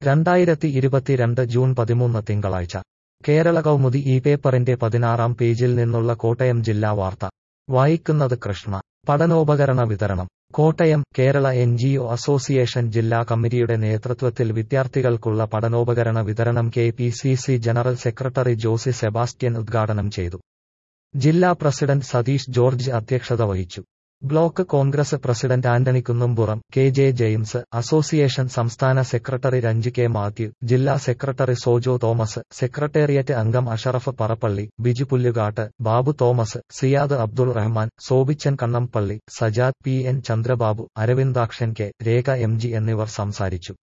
രണ്ടായിരത്തി ഇരുപത്തിരണ്ട് ജൂൺ പതിമൂന്ന് തിങ്കളാഴ്ച കേരള കൗമുദി ഈ പേപ്പറിന്റെ പതിനാറാം പേജിൽ നിന്നുള്ള കോട്ടയം ജില്ലാ വാർത്ത വായിക്കുന്നത് കൃഷ്ണ പഠനോപകരണ വിതരണം Kottayam Kerala N G O association ജില്ലാ കമ്മിറ്റിയുടെ നേതൃത്വത്തിൽ വിദ്യാർത്ഥികൾക്കുള്ള പഠനോപകരണ വിതരണം K P C C general secretary Josy Sebastian ഉദ്ഘാടനം ചെയ്തു ജില്ലാ പ്രസിഡന്റ് സതീഷ് ജോർജ് അധ്യക്ഷത വഹിച്ചു block Congress president Antony Kunnumpuram K J James association സംസ്ഥാന സെക്രട്ടറി രഞ്ജി കെ മാത്യു ജില്ലാ സെക്രട്ടറി സോജോ തോമസ് സെക്രട്ടേറിയറ്റ് അംഗം Ashraf Parappally Biju Pullukattu Babu Thomas Siyad Abdul Rahman Sobichan Kannampally Sajad P N Chandrababu Aravindakshan K രേഖ എം ജി എന്നിവർ സംസാരിച്ചു